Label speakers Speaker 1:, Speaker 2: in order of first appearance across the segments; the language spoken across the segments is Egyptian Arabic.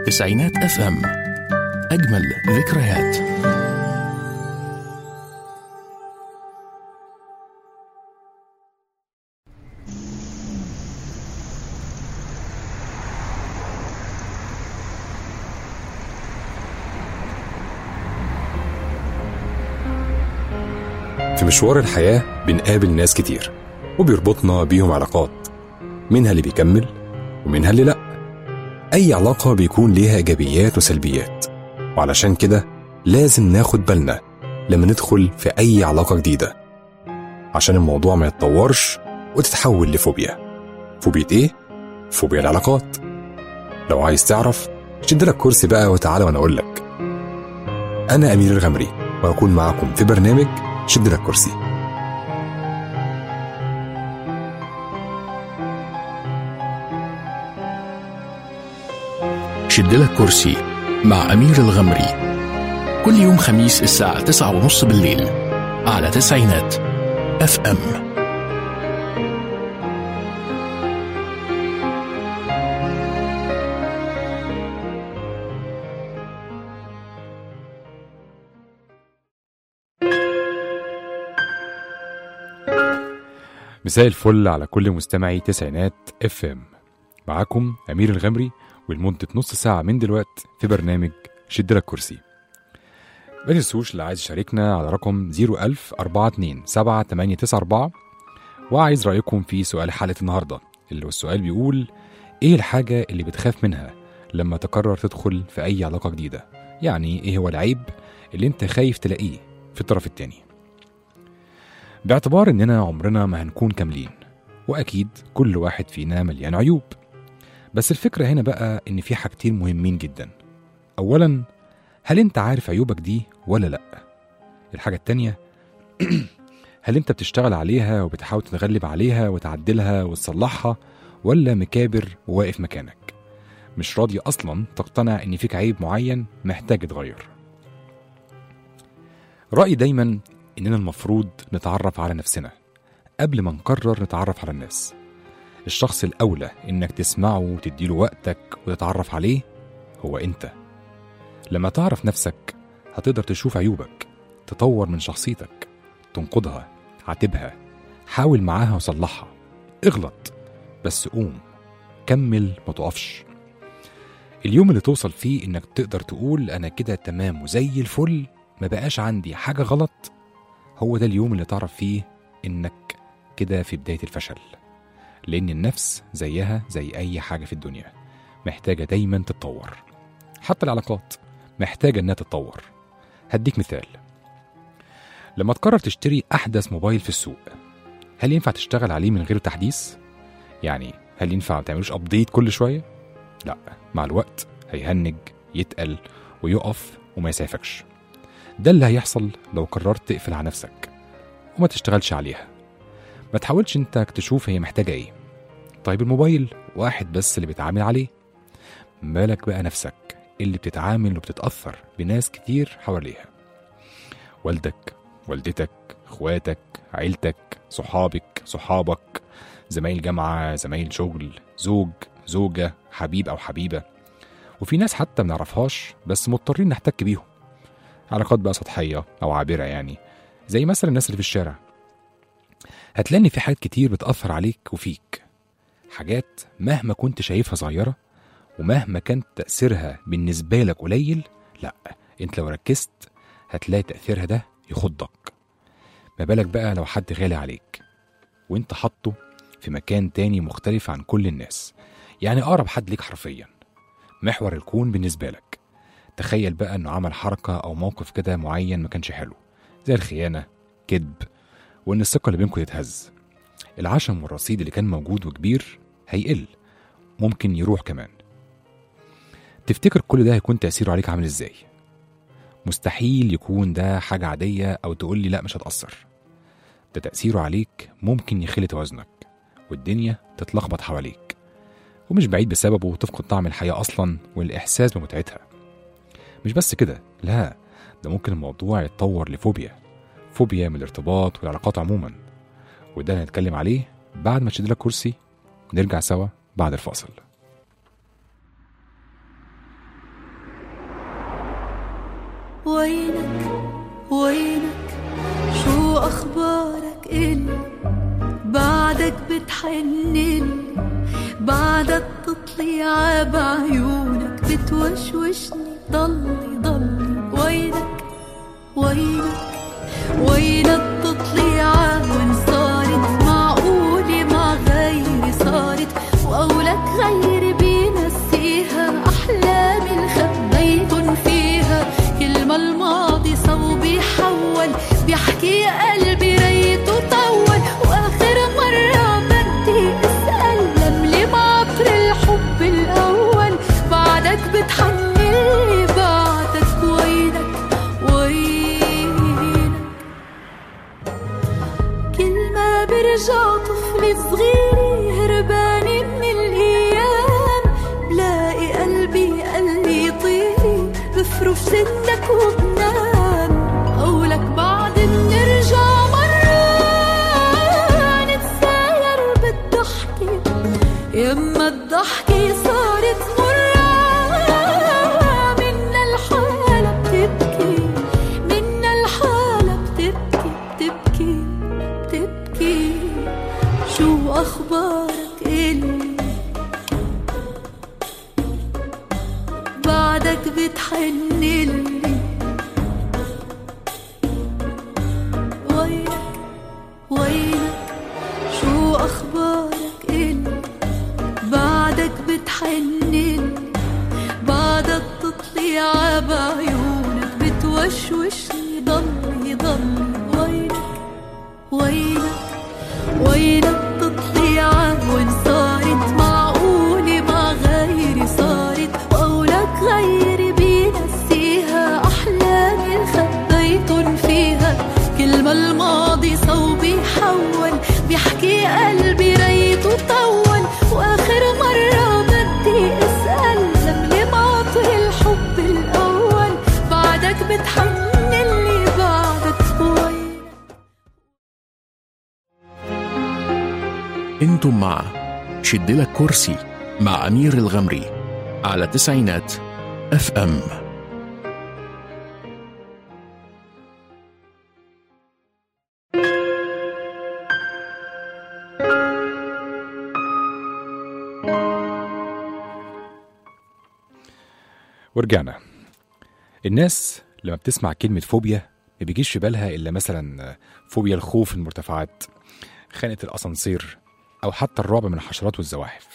Speaker 1: تسعينات اف ام اجمل ذكريات
Speaker 2: في مشوار الحياة بنقابل ناس كتير وبيربطنا بيهم علاقات منها اللي بيكمل ومنها اللي لأ أي علاقة بيكون ليها إيجابيات وسلبيات وعلشان كده لازم ناخد بالنا لما ندخل في أي علاقة جديدة عشان الموضوع ما يتطورش وتتحول لفوبيا فوبيا إيه؟ فوبيا العلاقات لو عايز تعرف شد لك كرسي بقى وتعالى وأنا أقول لك أنا أمير الغمري وأكون معاكم في برنامج شد لك كرسي
Speaker 1: شد لك كرسي مع أمير الغمري كل يوم خميس الساعة تسعة ونص بالليل على تسعينات اف ام
Speaker 2: مساء الفل على كل مستمعي تسعينات اف ام معاكم امير الغمري ولمده نص ساعه من دلوقت في برنامج شد لك كرسي ما تنسوش اللي عايز يشاركنا على رقم 01000 42 7894 وعايز رايكم في سؤال حلقه النهارده اللي هو السؤال بيقول ايه الحاجه اللي بتخاف منها لما تقرر تدخل في اي علاقه جديده يعني ايه هو العيب اللي انت خايف تلاقيه في الطرف التاني باعتبار اننا عمرنا ما هنكون كاملين واكيد كل واحد فينا مليان عيوب بس الفكره هنا بقى ان في حاجتين مهمين جدا اولا هل انت عارف عيوبك دي ولا لا الحاجه التانيه هل انت بتشتغل عليها وبتحاول تتغلب عليها وتعدلها وتصلحها ولا مكابر وواقف مكانك مش راضي اصلا تقتنع ان فيك عيب معين محتاج يتغير رأيي دايما إننا المفروض نتعرف على نفسنا قبل ما نقرر نتعرف على الناس الشخص الأولى إنك تسمعه وتديله وقتك وتتعرف عليه هو أنت لما تعرف نفسك هتقدر تشوف عيوبك تطور من شخصيتك تنقدها عاتبها حاول معاها وصلحها اغلط بس قوم كمل ما تقفش اليوم اللي توصل فيه انك تقدر تقول انا كده تمام وزي الفل ما بقاش عندي حاجة غلط هو ده اليوم اللي تعرف فيه إنك كده في بداية الفشل لأن النفس زيها زي أي حاجة في الدنيا محتاجة دايما تتطور حتى العلاقات محتاجة إنها تتطور هديك مثال لما تقرر تشتري أحدث موبايل في السوق هل ينفع تشتغل عليه من غير تحديث؟ يعني هل ينفع ما تعملوش أبديت كل شوية؟ لا مع الوقت هيهنج يتقل ويقف وما يسعفكش ده اللي هيحصل لو قررت تقفل على نفسك وما تشتغلش عليها ما تحاولش انت تشوف هي محتاجة ايه طيب الموبايل واحد بس اللي بيتعامل عليه مالك بقى نفسك اللي بتتعامل وبتتأثر بناس كتير حواليها والدك والدتك اخواتك عيلتك صحابك صحابك زمايل جامعة زمايل شغل زوج زوجة حبيب أو حبيبة وفي ناس حتى منعرفهاش بس مضطرين نحتك بيهم علاقات بقى سطحية أو عابرة يعني زي مثلا الناس اللي في الشارع هتلاقي إن في حاجات كتير بتأثر عليك وفيك حاجات مهما كنت شايفها صغيرة ومهما كان تأثيرها بالنسبة لك قليل لأ أنت لو ركزت هتلاقي تأثيرها ده يخضك ما بالك بقى لو حد غالي عليك وانت حاطه في مكان تاني مختلف عن كل الناس يعني أقرب حد ليك حرفيا محور الكون بالنسبة لك تخيل بقى انه عمل حركة او موقف كده معين ما كانش حلو زي الخيانة كذب وان الثقة اللي بينكم تتهز العشم والرصيد اللي كان موجود وكبير هيقل ممكن يروح كمان تفتكر كل ده هيكون تأثيره عليك عامل ازاي مستحيل يكون ده حاجة عادية او تقول لي لا مش هتأثر ده تأثيره عليك ممكن يخلي توازنك والدنيا تتلخبط حواليك ومش بعيد بسببه تفقد طعم الحياة أصلا والإحساس بمتعتها مش بس كده لا ده ممكن الموضوع يتطور لفوبيا فوبيا من الارتباط والعلاقات عموما وده اللي هنتكلم عليه بعد ما تشد لك كرسي نرجع سوا بعد الفاصل
Speaker 3: وينك وينك شو أخبارك إلي بعدك بتحنلي بعدك تطلع بعيونك بتوشوشني ضلي ضلي وينك وينك وينك تطلع وين صارت معقولة مع غيري صارت وقولك غيري بينسيها أحلامي اللي خبيتن فيها كل ما الماضي صوبي حول بيحكي قلبي ريته طول وآخر مرة بدي أسأل لملي معطر الحب الأول بعدك بتحنلي بعدك وينك وينك كل ما برجع طفل صغير هربانة من الأيام بلاقي قلبي قلبي طيري بفرش ستك وبنام قولك بعد بنرجع مرة نتساير بالضحكة يما الضحكة صارت مرة منا الحالة بتبكي منا الحالة بتبكي بتبكي بتبكي شو أخبارك إلي بعدك بتحنلي وينك وينك شو أخبارك إلي بعدك بتحنلي بعدك تطلع بعيونك بتوشوشني ضلي ضلي وينك وينك وينك تطلع وين صارت معقولة مع غيري صارت وقولك غيري بينسيها أحلامي اللي خبيتن فيها كل ما الماضي صوبي حول بيحكي قلبي ريته طول وآخر مرة بدي أسأل لملي معطي الحب الأول بعدك بتحنلي بعدك وين
Speaker 1: انتم مع شدلك كرسي مع أمير الغمري على تسعينات اف ام
Speaker 2: ورجعنا الناس لما بتسمع كلمة فوبيا ما بيجيش في بالها إلا مثلا فوبيا الخوف من المرتفعات خانة الأسانسير أو حتى الرعب من الحشرات والزواحف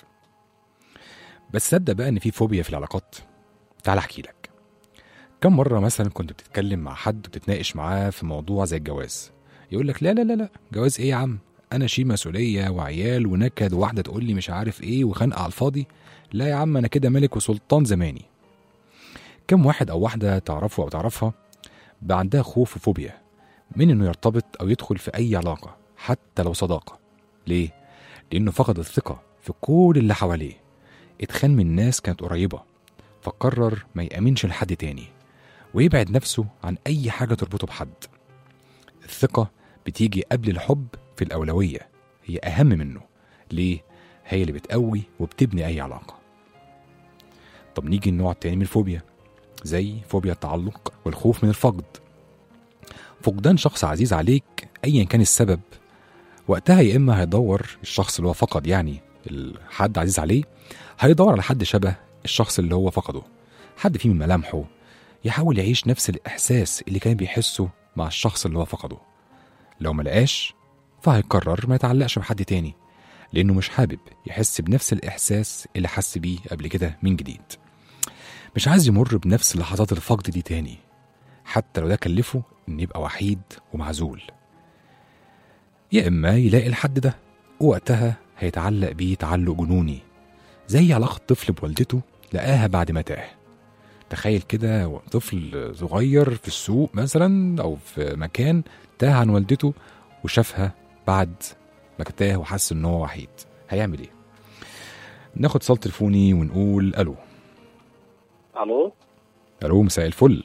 Speaker 2: بس صدق بقى إن في فوبيا في العلاقات تعال أحكي لك كم مرة مثلا كنت بتتكلم مع حد وبتتناقش معاه في موضوع زي الجواز يقول لك لا لا لا لا جواز إيه يا عم أنا شيل مسؤولية وعيال ونكد وواحدة تقول لي مش عارف إيه وخنقة على الفاضي لا يا عم أنا كده ملك وسلطان زماني كم واحد أو واحدة تعرفه أو تعرفها بقى عندها خوف وفوبيا من إنه يرتبط أو يدخل في أي علاقة حتى لو صداقة ليه؟ لأنه فقد الثقة في كل اللي حواليه اتخان من ناس كانت قريبة فقرر ما يأمنش لحد تاني ويبعد نفسه عن أي حاجة تربطه بحد الثقة بتيجي قبل الحب في الأولوية هي أهم منه ليه؟ هي اللي بتقوي وبتبني أي علاقة طب نيجي النوع التاني من الفوبيا زي فوبيا التعلق والخوف من الفقد فقدان شخص عزيز عليك ايا كان السبب وقتها يا اما هيدور الشخص اللي هو فقد يعني الحد عزيز عليه هيدور على حد شبه الشخص اللي هو فقده حد فيه من ملامحه يحاول يعيش نفس الاحساس اللي كان بيحسه مع الشخص اللي هو فقده لو ما لقاش فهيقرر ما يتعلقش بحد تاني لانه مش حابب يحس بنفس الاحساس اللي حس بيه قبل كده من جديد مش عايز يمر بنفس لحظات الفقد دي تاني حتى لو ده كلفه إن يبقى وحيد ومعزول يا إما يلاقي الحد ده ووقتها هيتعلق بيه تعلق جنوني زي علاقة طفل بوالدته لقاها بعد ما تاه تخيل كده طفل صغير في السوق مثلا أو في مكان تاه عن والدته وشافها بعد ما تاه وحس إن هو وحيد هيعمل إيه؟ ناخد اتصال تليفوني ونقول ألو
Speaker 4: الو
Speaker 2: ألو مساء الفل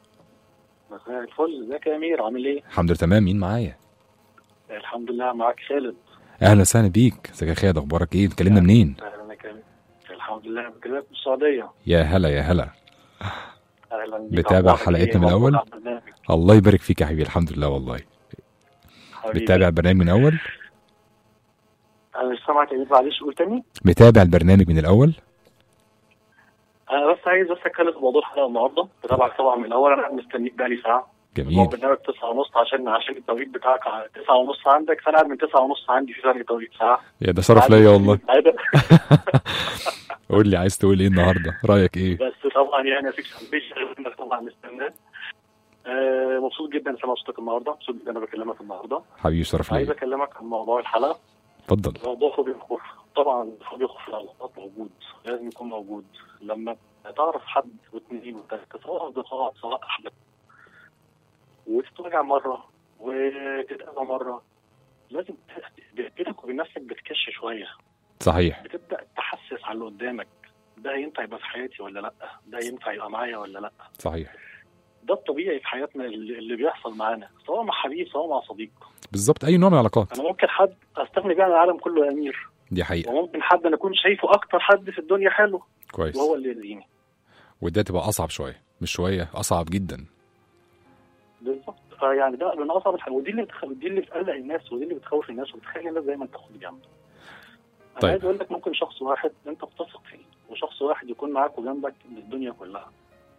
Speaker 4: مساء الفل ازيك يا امير عامل ايه؟
Speaker 2: الحمد لله تمام مين معايا
Speaker 4: الحمد لله معاك خالد
Speaker 2: اهلا وسهلا بيك ازيك يا خالد اخبارك ايه اتكلمنا منين
Speaker 4: اهلا يا كريم الحمد لله بكلمك من السعوديه
Speaker 2: يا هلا يا هلا
Speaker 4: اهلا بيك
Speaker 2: بتابع
Speaker 4: أخبارك
Speaker 2: حلقتنا
Speaker 4: إيه؟
Speaker 2: من الأول؟
Speaker 4: مبروك على البرنامج.
Speaker 2: الله يبارك فيك يا حبيبي الحمد لله والله
Speaker 4: حبيبي.
Speaker 2: بتابع البرنامج من الاول
Speaker 4: انا مش سامعك يا معلش قول تاني
Speaker 2: بتابع البرنامج من الاول
Speaker 4: انا بس عايز بس اتكلم في موضوع الحلقه النهارده بتابعك طبعا من الاول انا قاعد مستنيك بقالي ساعه هو
Speaker 2: جميل
Speaker 4: برنامج 9 ونص عشان عشان التوقيت بتاعك 9 ونص عندك فانا قاعد من 9 ونص عندي في فرق توقيت ساعه
Speaker 2: يا ده شرف ليا والله
Speaker 4: عادة.
Speaker 2: قول لي عايز تقول ايه النهارده رايك ايه
Speaker 4: بس طبعا يعني مفيش مفيش غير انك طبعا مستناه آه، مبسوط جدا سامع صوتك النهارده مبسوط جدا انا بكلمك النهارده
Speaker 2: حبيبي شرف
Speaker 4: عايز
Speaker 2: ليا
Speaker 4: اكلمك عن موضوع الحلقه
Speaker 2: اتفضل
Speaker 4: موضوع خوف الخوف طبعا خوف الخوف في العلاقات موجود لازم يكون موجود لما تعرف حد واثنين وثلاثه سواء اصدقاء سواء احباب وتتوجع مره وتتأذى مره لازم ت- بينك وبين نفسك بتكش شويه
Speaker 2: صحيح
Speaker 4: بتبدا تحسس على اللي قدامك ده ينفع يبقى في حياتي ولا لا ده ينفع يبقى معايا ولا لا
Speaker 2: صحيح
Speaker 4: ده الطبيعي في حياتنا اللي اللي بيحصل معانا سواء مع حبيب سواء مع صديق
Speaker 2: بالظبط اي نوع من العلاقات
Speaker 4: انا ممكن حد استغني بيه عن العالم كله يا امير
Speaker 2: دي حقيقه
Speaker 4: وممكن حد انا اكون شايفه اكتر حد في الدنيا حلو
Speaker 2: كويس
Speaker 4: وهو اللي يأذيني
Speaker 2: وده تبقى اصعب شويه مش شويه اصعب جدا
Speaker 4: بالظبط فيعني ده من اصعب الحاجات ودي اللي بتخ... دي اللي بتقلق الناس ودي اللي بتخوف الناس وبتخلي الناس دايما تاخد جنب انا
Speaker 2: طيب.
Speaker 4: عايز اقول لك ممكن شخص واحد انت بتثق فيه وشخص واحد يكون معاك وجنبك الدنيا كلها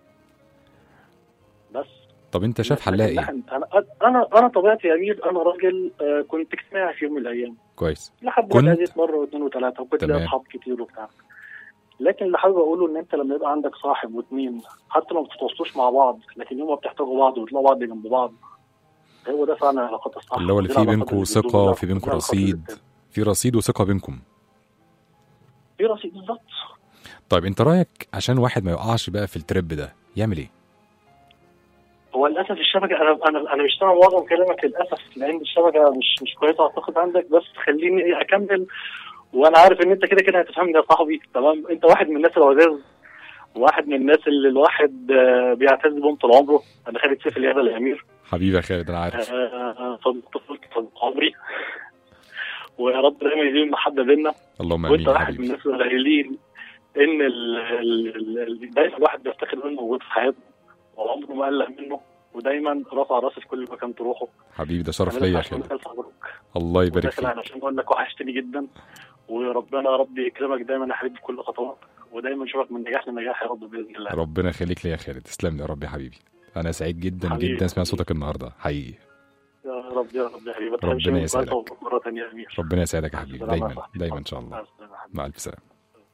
Speaker 4: بس
Speaker 2: طب انت شايف حلها
Speaker 4: لكن
Speaker 2: ايه
Speaker 4: انا انا انا طبيعتي يا امير انا راجل آه، كنت اجتماعي في يوم من الايام
Speaker 2: كويس
Speaker 4: لحد
Speaker 2: كنت؟
Speaker 4: ما اتأذيت مره واثنين وثلاثه وكنت لي
Speaker 2: تمام.
Speaker 4: اصحاب كتير وبتاع لكن اللي حابب اقوله ان انت لما يبقى عندك صاحب واثنين حتى لو ما بتتواصلوش مع بعض لكن يوم ما بتحتاجوا بعض وتلاقوا بعض جنب بعض هو ده فعلا العلاقات الصح
Speaker 2: اللي هو اللي
Speaker 4: دي
Speaker 2: فيه
Speaker 4: العلاقات
Speaker 2: بينكم
Speaker 4: اللي
Speaker 2: ثقه
Speaker 4: بتدوم
Speaker 2: وفي
Speaker 4: دي
Speaker 2: بينكم
Speaker 4: العلاقات اللي
Speaker 2: رصيد
Speaker 4: بتدوم.
Speaker 2: في رصيد وثقه بينكم
Speaker 4: في رصيد بالظبط
Speaker 2: طيب انت رايك عشان واحد ما يقعش بقى في الترب ده يعمل ايه
Speaker 4: هو للاسف الشبكه انا انا انا مش سامع معظم كلامك للاسف لان الشبكه مش مش كويسه اعتقد عندك بس خليني إيه اكمل وانا عارف ان انت كده كده هتفهمني يا صاحبي تمام انت واحد من الناس العزاز واحد من الناس اللي الواحد آه، بيعتز بهم طول عمره انا خالد سيف اليابا الامير
Speaker 2: حبيبي يا خالد انا عارف
Speaker 4: آه، صديق طفولتي صديق عمري ويا رب دايما يديم المحبه بينا
Speaker 2: اللهم
Speaker 4: وانت
Speaker 2: امين يا
Speaker 4: واحد من
Speaker 2: حبيبي
Speaker 4: الناس القليلين ان ال- ال- ال- ال- دايما الواحد بيفتخر منه موجود في حياته وعمره ما قلق منه ودايما رافع راسي في كل مكان تروحه
Speaker 2: حبيبي ده شرف
Speaker 4: أنا
Speaker 2: ليا يا
Speaker 4: عشان
Speaker 2: خالد
Speaker 4: ألف مبروك
Speaker 2: الله يبارك
Speaker 4: وداخل
Speaker 2: فيك
Speaker 4: علشان اقول لك وحشتني جدا وربنا يا رب يكرمك دايما يا حبيبي في كل خطواتك ودايما اشوفك من نجاح لنجاح يا رب باذن الله
Speaker 2: ربنا يخليك ليا يا خالد تسلم لي يا رب يا حبيبي انا سعيد جدا
Speaker 4: حبيبي.
Speaker 2: جدا اسمع صوتك النهارده حقيقي
Speaker 4: يا رب يا رب يا حبيبي
Speaker 2: ربنا
Speaker 4: تحبش منك
Speaker 2: يسعدك.
Speaker 4: وألف مبروك مره ثانيه يا امير
Speaker 2: ربنا يسعدك يا
Speaker 4: مع
Speaker 2: حبيبي
Speaker 4: السلامة يا
Speaker 2: دايما
Speaker 4: صاحبي.
Speaker 2: دايما ان شاء
Speaker 4: مع
Speaker 2: الله
Speaker 4: السلامه يا حبيبي.
Speaker 2: مع الف سلامه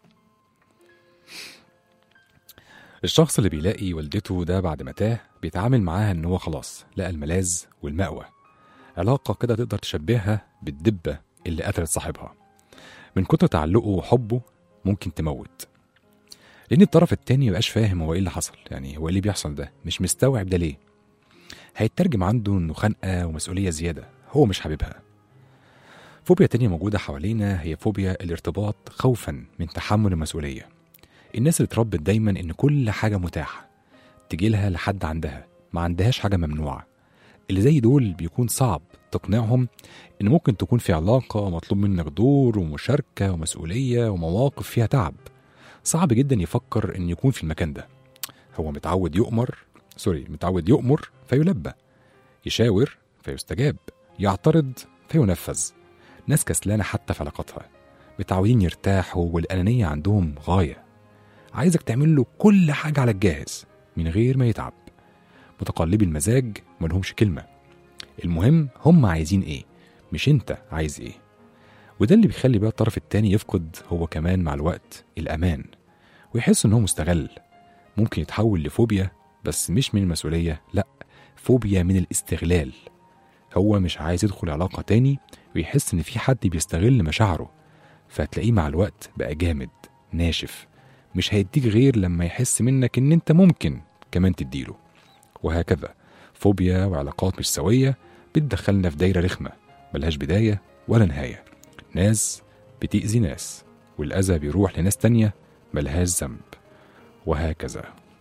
Speaker 2: الشخص اللي بيلاقي والدته ده بعد ما تاه بيتعامل معاها ان هو خلاص لقى الملاذ والمأوى علاقة كده تقدر تشبهها بالدبة اللي قتلت صاحبها من كتر تعلقه وحبه ممكن تموت لأن الطرف التاني مبقاش فاهم هو ايه اللي حصل يعني هو ايه اللي بيحصل ده مش مستوعب ده ليه هيترجم عنده انه خنقة ومسؤولية زيادة هو مش حاببها فوبيا تانية موجودة حوالينا هي فوبيا الارتباط خوفا من تحمل المسؤولية الناس اللي اتربت دايما ان كل حاجة متاحة تجيلها لحد عندها ما عندهاش حاجة ممنوعة اللي زي دول بيكون صعب تقنعهم ان ممكن تكون في علاقة مطلوب منك دور ومشاركة ومسؤولية ومواقف فيها تعب صعب جدا يفكر ان يكون في المكان ده هو متعود يؤمر سوري متعود يؤمر فيلبى يشاور فيستجاب يعترض فينفذ ناس كسلانة حتى في علاقاتها متعودين يرتاحوا والأنانية عندهم غاية عايزك تعمل له كل حاجة على الجاهز من غير ما يتعب متقلبي المزاج ملهمش كلمة المهم هم عايزين ايه مش انت عايز ايه وده اللي بيخلي بقى الطرف التاني يفقد هو كمان مع الوقت الأمان ويحس إن هو مستغل ممكن يتحول لفوبيا بس مش من المسؤولية لأ فوبيا من الاستغلال هو مش عايز يدخل علاقة تاني ويحس إن في حد بيستغل مشاعره فهتلاقيه مع الوقت بقى جامد ناشف مش هيديك غير لما يحس منك إن أنت ممكن كمان تديله وهكذا فوبيا وعلاقات مش سوية بتدخلنا في دايرة رخمة ملهاش بداية ولا نهاية ناس بتأذي ناس والأذى بيروح لناس تانية ملهاش ذنب وهكذا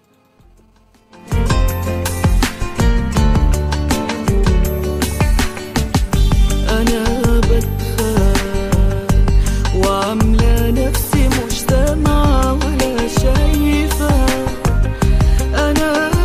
Speaker 3: أنا بتخاف وعاملة نفسي مش سامعة ولا شايفة أنا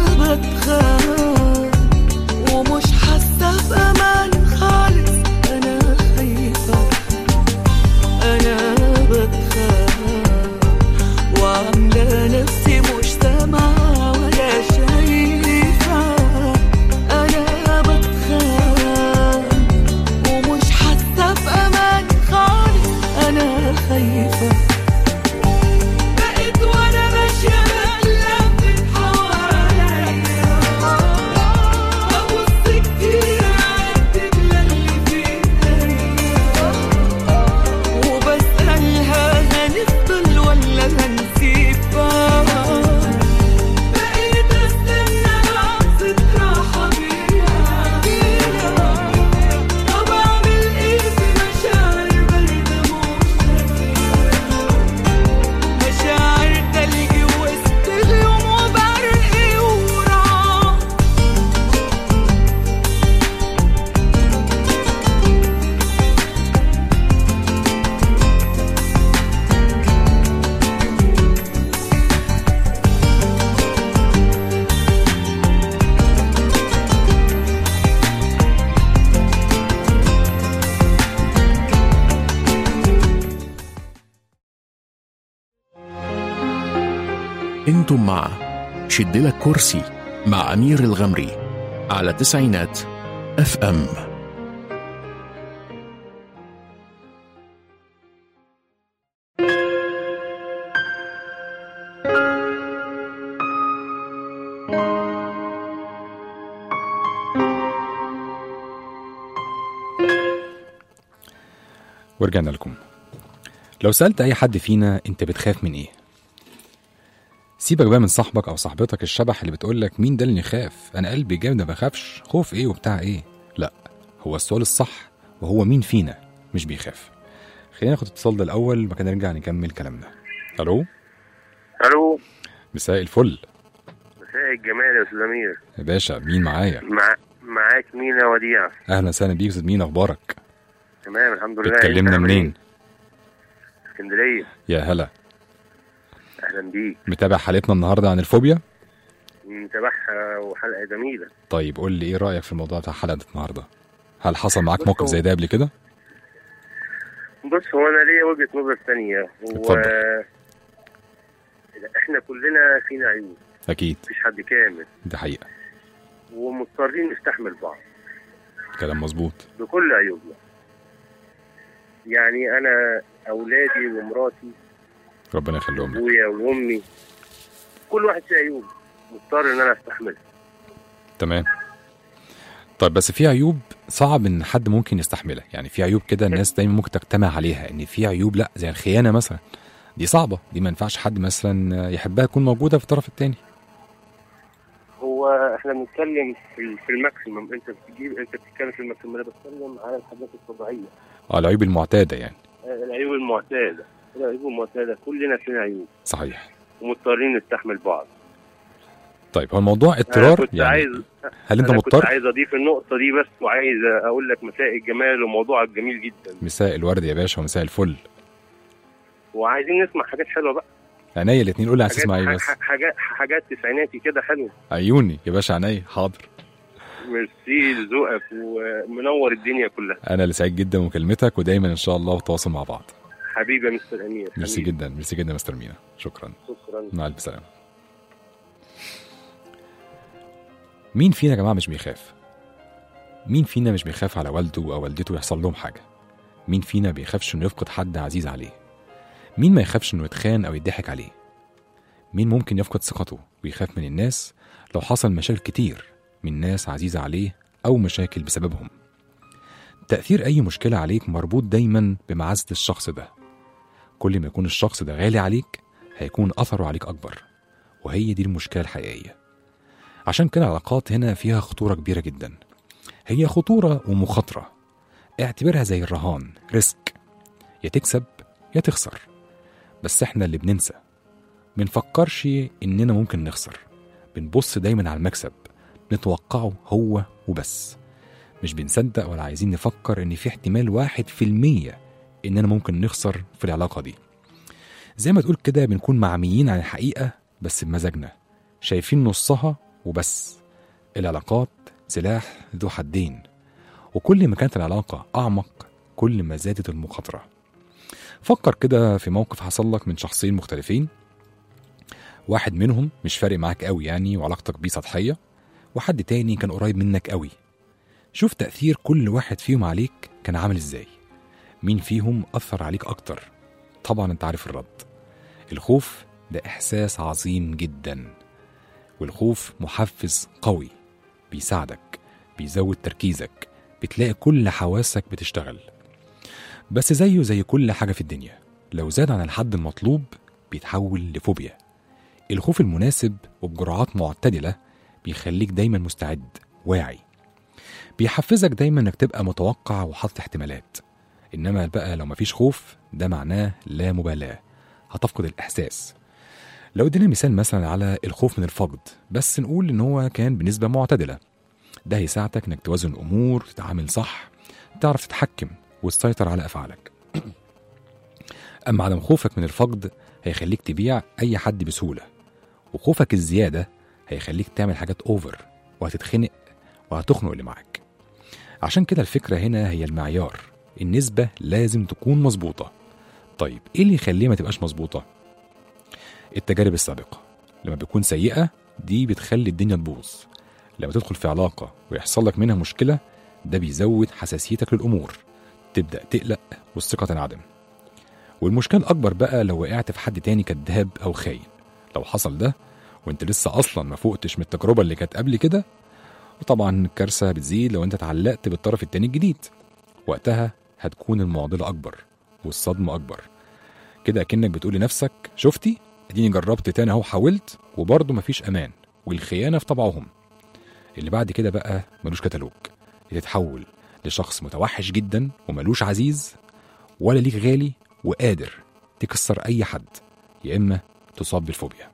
Speaker 1: انتم مع شدلك كرسي مع أمير الغمري على تسعينات اف ام
Speaker 2: ورجعنا لكم لو سألت أي حد فينا أنت بتخاف من إيه؟ سيبك بقى من صاحبك أو صاحبتك الشبح اللي بتقول لك مين ده اللي يخاف؟ أنا قلبي جامد ما بخافش، خوف إيه وبتاع إيه؟ لا هو السؤال الصح وهو مين فينا مش بيخاف. خلينا ناخد اتصال ده الأول وبعد كده نرجع نكمل كلامنا. ألو؟
Speaker 5: الو
Speaker 2: مساء الفل
Speaker 5: مساء الجمال يا استاذ امير
Speaker 2: يا باشا مين معايا؟
Speaker 5: مع... معاك مينا وديع
Speaker 2: أهلا وسهلا بيك يا أستاذ مين أخبارك؟
Speaker 5: تمام الحمد لله
Speaker 2: بتكلمنا
Speaker 5: إنت عامل
Speaker 2: منين؟
Speaker 5: إيه؟ اسكندريه
Speaker 2: يا هلا
Speaker 5: اهلا بيك
Speaker 2: متابع حلقتنا النهارده عن الفوبيا؟
Speaker 5: متابعها وحلقه جميله
Speaker 2: طيب قول لي إيه رأيك في الموضوع بتاع حلقة النهارده؟ هل حصل معاك
Speaker 5: بص
Speaker 2: موقف
Speaker 5: هو-
Speaker 2: زي ده قبل كده؟
Speaker 5: بص هو انا ليا وجهه نظر ثانيه هو
Speaker 2: اتفضل.
Speaker 5: احنا كلنا فينا عيوب
Speaker 2: أكيد
Speaker 5: مفيش حد كامل
Speaker 2: دي حقيقة
Speaker 5: ومضطرين نستحمل بعض
Speaker 2: كلام مظبوط
Speaker 5: بكل عيوبنا يعني انا اولادي ومراتي
Speaker 2: ربنا يخليهم لك
Speaker 5: ابويا وامي كل واحد فيه عيوب مضطر ان انا استحملها
Speaker 2: تمام طيب بس في عيوب صعب ان حد ممكن يستحملها يعني في عيوب كده الناس دايما ممكن تجتمع عليها ان في عيوب لا زي الخيانه مثلا دي صعبه دي ما ينفعش حد مثلا يحبها تكون موجوده في الطرف الثاني
Speaker 5: هو احنا بنتكلم في في الماكسيمم انت بتجيب انت بتتكلم في الماكسيمم انا بتكلم على الحاجات الطبيعيه
Speaker 2: اه العيوب المعتاده يعني
Speaker 5: آه، العيوب المعتاده العيوب المعتاده كلنا فينا عيوب
Speaker 2: صحيح
Speaker 5: ومضطرين نستحمل بعض
Speaker 2: طيب هو الموضوع
Speaker 5: انا
Speaker 2: اضطرار
Speaker 5: كنت
Speaker 2: يعني
Speaker 5: عايز
Speaker 2: هل انت
Speaker 5: انا كنت
Speaker 2: مضطر
Speaker 5: عايز اضيف النقطه دي بس وعايز اقول لك مساء الجمال وموضوعك جميل جدا
Speaker 2: مساء الورد يا باشا ومساء الفل
Speaker 5: وعايزين نسمع حاجات حلوه بقى
Speaker 2: عينيا الاثنين قول لي عايز
Speaker 5: حاجات
Speaker 2: تسمع ايه بس
Speaker 5: ح- حاجات حاجات تسعيناتي كده حلوه
Speaker 2: عيوني يا باشا عينيا حاضر
Speaker 5: ميرسي لذوقك ومنور الدنيا كلها
Speaker 2: انا اللي سعيد جدا بمكالمتك ودايما ان شاء الله تواصل مع بعض
Speaker 5: حبيبي يا مستر امير
Speaker 2: ميرسي
Speaker 5: حبيبي.
Speaker 2: جدا ميرسي جدا يا مستر مينا شكرا
Speaker 5: شكرا
Speaker 2: مع الف سلامة مين فينا يا جماعة مش بيخاف؟ مين فينا مش بيخاف على والده أو والدته يحصل لهم حاجة؟ مين فينا بيخافش إنه يفقد حد عزيز عليه؟ مين ما يخافش إنه يتخان أو يضحك عليه؟ مين ممكن يفقد ثقته ويخاف من الناس لو حصل مشاكل كتير من ناس عزيزة عليه أو مشاكل بسببهم؟ تأثير أي مشكلة عليك مربوط دايما بمعزة الشخص ده كل ما يكون الشخص ده غالي عليك هيكون أثره عليك أكبر وهي دي المشكلة الحقيقية عشان كده العلاقات هنا فيها خطورة كبيرة جدا هي خطورة ومخاطرة اعتبرها زي الرهان ريسك يا تكسب يا تخسر بس احنا اللي بننسى بنفكرش اننا ممكن نخسر بنبص دايما على المكسب نتوقعه هو وبس مش بنصدق ولا عايزين نفكر ان في احتمال واحد في المية اننا ممكن نخسر في العلاقة دي زي ما تقول كده بنكون معميين عن الحقيقة بس بمزاجنا شايفين نصها وبس العلاقات سلاح ذو حدين وكل ما كانت العلاقة أعمق كل ما زادت المخاطرة فكر كده في موقف حصل لك من شخصين مختلفين واحد منهم مش فارق معاك قوي يعني وعلاقتك بيه سطحية وحد تاني كان قريب منك قوي شوف تأثير كل واحد فيهم عليك كان عامل ازاي مين فيهم أثر عليك أكتر طبعا انت عارف الرد الخوف ده إحساس عظيم جدا والخوف محفز قوي بيساعدك بيزود تركيزك بتلاقي كل حواسك بتشتغل بس زيه زي كل حاجة في الدنيا لو زاد عن الحد المطلوب بيتحول لفوبيا الخوف المناسب وبجرعات معتدلة بيخليك دايما مستعد واعي بيحفزك دايما انك تبقى متوقع وحاطط احتمالات انما بقى لو مفيش خوف ده معناه لا مبالاة هتفقد الاحساس لو ادينا مثال مثلا على الخوف من الفقد بس نقول ان هو كان بنسبة معتدلة ده هيساعدك انك توازن الامور تتعامل صح تعرف تتحكم وتسيطر على افعالك اما عدم خوفك من الفقد هيخليك تبيع اي حد بسهولة وخوفك الزيادة هيخليك تعمل حاجات اوفر وهتتخنق وهتخنق اللي معاك عشان كده الفكرة هنا هي المعيار النسبة لازم تكون مظبوطة طيب ايه اللي يخليها ما تبقاش مظبوطة التجارب السابقة لما بتكون سيئة دي بتخلي الدنيا تبوظ لما تدخل في علاقة ويحصل لك منها مشكلة ده بيزود حساسيتك للأمور تبدأ تقلق والثقة تنعدم والمشكلة الأكبر بقى لو وقعت في حد تاني كذاب أو خاين لو حصل ده وانت لسه أصلا ما فوقتش من التجربة اللي كانت قبل كده وطبعا الكارثة بتزيد لو انت اتعلقت بالطرف التاني الجديد وقتها هتكون المعضلة أكبر والصدمة أكبر كده أكنك بتقول لنفسك شفتي اديني جربت تاني اهو حاولت وبرضه مفيش امان والخيانه في طبعهم اللي بعد كده بقى ملوش كتالوج تتحول لشخص متوحش جدا وملوش عزيز ولا ليك غالي وقادر تكسر اي حد يا اما تصاب بالفوبيا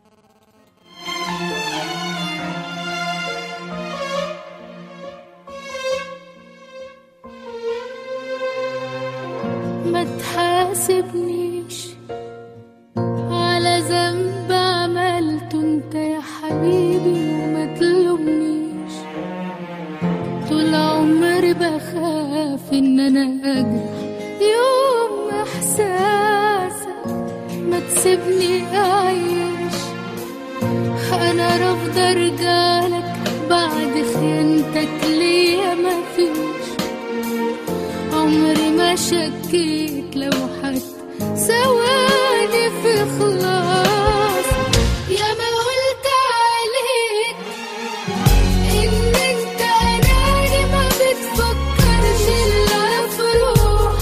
Speaker 6: ما تحاسبنيش على ذنب عملته انت يا حبيبي وما تلومنيش طول عمري بخاف ان انا اجرح يوم احساسك ما تسيبني اعيش انا رافضه ارجعلك بعد خيانتك ليا مفيش عمري ما شكيت لو حد ثواني في خلاص يا ما قلت عليك ان انت اناني ما بتفكرش الا في روح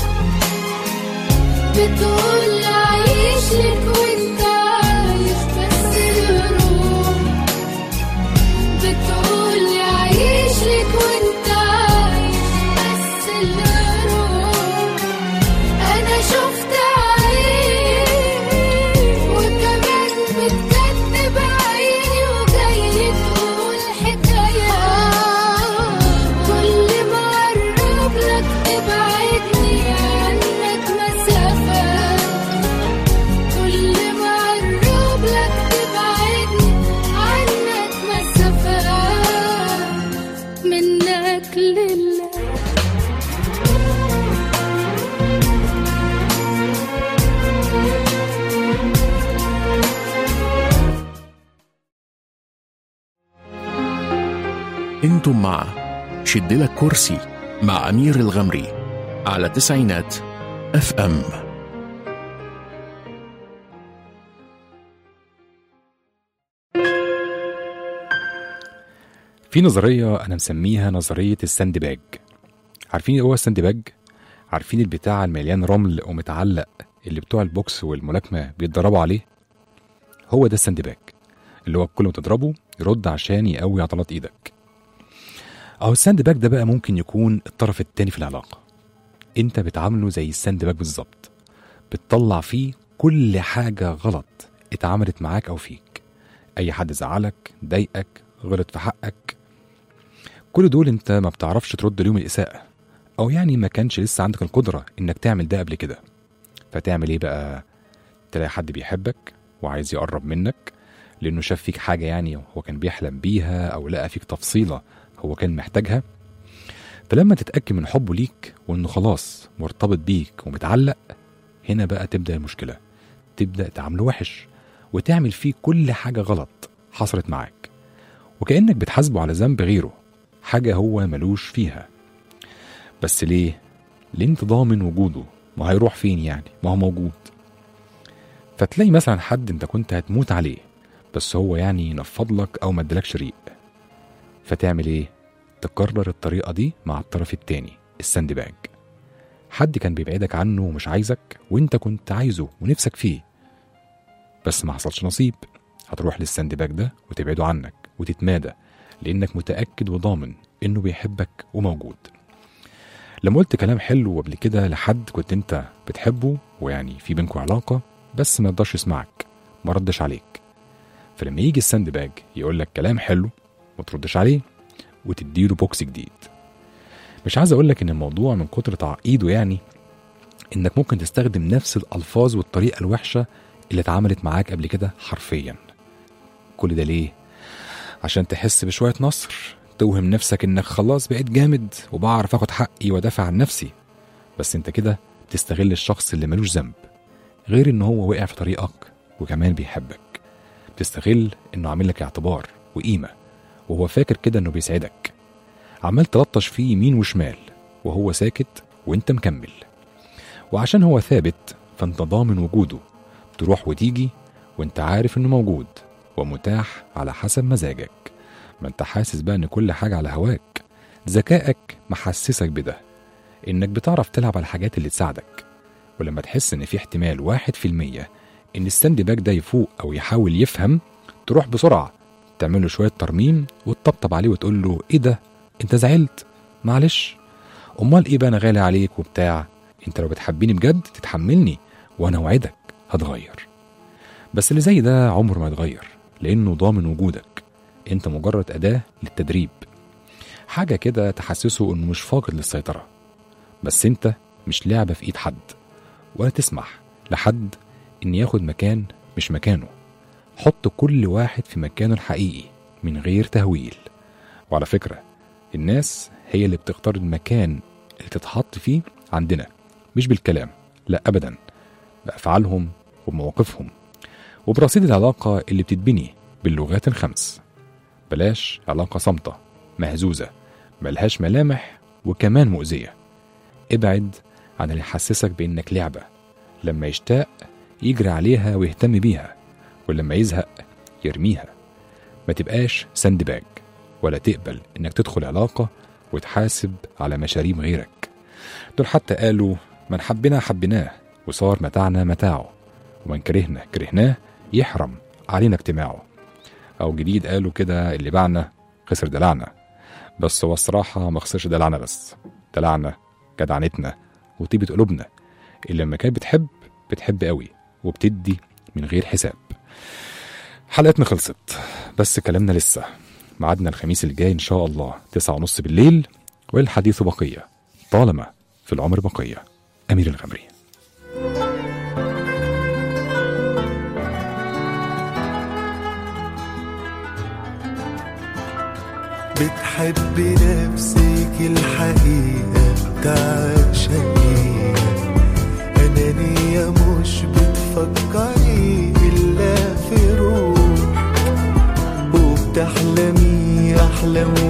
Speaker 6: بتقول عايش لك وانت عايش بس الروح بتقول عايش لك وانت عايش بس الروح انا شفت عيني وكمان بتكتب عيني وجاي تقول حكاية كل ما اقرب لك تبعدني عنك مسافة كل ما اقرب لك تبعدني عنك مسافة منك لله
Speaker 1: انتم مع شدلك كرسي مع أمير الغمري على تسعينات اف ام
Speaker 2: في نظريه انا مسميها نظريه الساند باج عارفين ايه هو الساند باج عارفين البتاع المليان رمل ومتعلق اللي بتوع البوكس والملاكمه بيتدربوا عليه هو ده الساند باج اللي هو كل ما تضربه يرد عشان يقوي عضلات ايدك اهو الساند باج ده بقى ممكن يكون الطرف التاني في العلاقه انت بتعامله زي الساند باج بالظبط بتطلع فيه كل حاجه غلط اتعملت معاك او فيك اي حد زعلك ضايقك غلط في حقك كل دول انت ما بتعرفش ترد ليهم الاساءه او يعني ما كانش لسه عندك القدره انك تعمل ده قبل كده فتعمل ايه بقى تلاقي حد بيحبك وعايز يقرب منك لانه شاف فيك حاجه يعني هو كان بيحلم بيها او لقى فيك تفصيله هو كان محتاجها فلما تتاكد من حبه ليك وانه خلاص مرتبط بيك ومتعلق هنا بقى تبدا المشكله تبدا تعامله وحش وتعمل فيه كل حاجه غلط حصلت معاك وكانك بتحاسبه على ذنب غيره حاجه هو ملوش فيها بس ليه ليه انت ضامن وجوده ما هيروح فين يعني ما هو موجود فتلاقي مثلا حد انت كنت هتموت عليه بس هو يعني نفض لك او ما ادالكش ريق فتعمل ايه تكرر الطريقه دي مع الطرف التاني الساند باج حد كان بيبعدك عنه ومش عايزك وانت كنت عايزه ونفسك فيه بس ما حصلش نصيب هتروح للساند باج ده وتبعده عنك وتتمادى لانك متاكد وضامن انه بيحبك وموجود لما قلت كلام حلو قبل كده لحد كنت انت بتحبه ويعني في بينكم علاقه بس ما يقدرش يسمعك ما ردش عليك فلما يجي الساند باج يقول لك كلام حلو ما تردش عليه وتديله بوكس جديد مش عايز اقول لك ان الموضوع من كتر تعقيده يعني انك ممكن تستخدم نفس الالفاظ والطريقه الوحشه اللي اتعملت معاك قبل كده حرفيا كل ده ليه عشان تحس بشويه نصر توهم نفسك انك خلاص بقيت جامد وبعرف اخد حقي وادافع عن نفسي بس انت كده بتستغل الشخص اللي ملوش ذنب غير ان هو وقع في طريقك وكمان بيحبك بتستغل إنه عامل لك اعتبار وقيمة وهو فاكر كده إنه بيسعدك عمال تلطش فيه يمين وشمال وهو ساكت وانت مكمل وعشان هو ثابت فانت ضامن وجوده تروح وتيجي وانت عارف انه موجود ومتاح على حسب مزاجك ما انت حاسس بقى ان كل حاجة على هواك ذكائك محسسك بده انك بتعرف تلعب على الحاجات اللي تساعدك ولما تحس ان في احتمال واحد في المية ان الستاند باك ده يفوق او يحاول يفهم تروح بسرعة تعمله شوية ترميم وتطبطب عليه وتقول له ايه ده انت زعلت معلش امال ايه بقى انا غالي عليك وبتاع انت لو بتحبيني بجد تتحملني وانا اوعدك هتغير بس اللي زي ده عمره ما يتغير لانه ضامن وجودك انت مجرد اداه للتدريب حاجه كده تحسسه انه مش فاقد للسيطره بس انت مش لعبه في ايد حد ولا تسمح لحد ان ياخد مكان مش مكانه حط كل واحد في مكانه الحقيقي من غير تهويل وعلى فكره الناس هي اللي بتختار المكان اللي تتحط فيه عندنا مش بالكلام لا ابدا بافعالهم ومواقفهم وبرصيد العلاقه اللي بتتبني باللغات الخمس بلاش علاقه صامته مهزوزه ملهاش ملامح وكمان مؤذيه ابعد عن اللي يحسسك بانك لعبه لما يشتاق يجري عليها ويهتم بيها ولما يزهق يرميها ما تبقاش ساند باج ولا تقبل انك تدخل علاقه وتحاسب على مشاريب غيرك دول حتى قالوا من حبنا حبناه وصار متاعنا متاعه ومن كرهنا كرهناه يحرم علينا اجتماعه او جديد قالوا كده اللي باعنا خسر دلعنا بس هو الصراحة ما خسرش دلعنا بس دلعنا جدعنتنا وطيبة قلوبنا اللي لما كانت بتحب بتحب قوي وبتدي من غير حساب حلقتنا خلصت بس كلامنا لسه ميعادنا الخميس الجاي إن شاء الله تسعة ونص بالليل والحديث بقية طالما في العمر بقية أمير الغمري
Speaker 7: بتحب نفسك الحقيقة بتعشقيها أنانية مش بتفكري إلا في روح وبتحلمي أحلام